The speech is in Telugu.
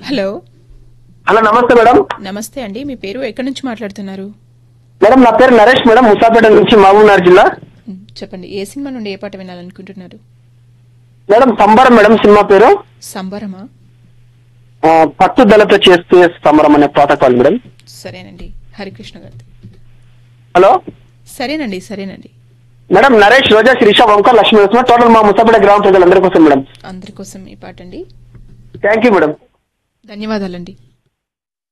హలో హలో నమస్తే మేడం నమస్తే అండి మీ పేరు ఎక్కడి నుంచి మాట్లాడుతున్నారు మేడం నా పేరు నరేష్ మేడం ముసాపేట నుంచి మహబూబ్నగర్ జిల్లా మ్, చెప్పండి ఏ సినిమా నుండి ఏ పాట వినాలనుకుంటున్నారు మేడం సంబరం మేడం సినిమా పేరు సంబరమా ఆ, పట్టుదలతో చేస్తే సంబరం అనే పాట కావాలి మేడం సరేనండి హరికృష్ణ గారు హలో సరేనండి సరేనండి మేడం నరేష్ రోజా శిరీష వంక లక్ష్మీ నరసింహ టోటల్ మా ముసాపేట గ్రామ ప్రజలందరి కోసం మేడం అందరి కోసం ఈ పాట అండి థ్యాంక్ యూ మేడం ధన్యవాదాలండి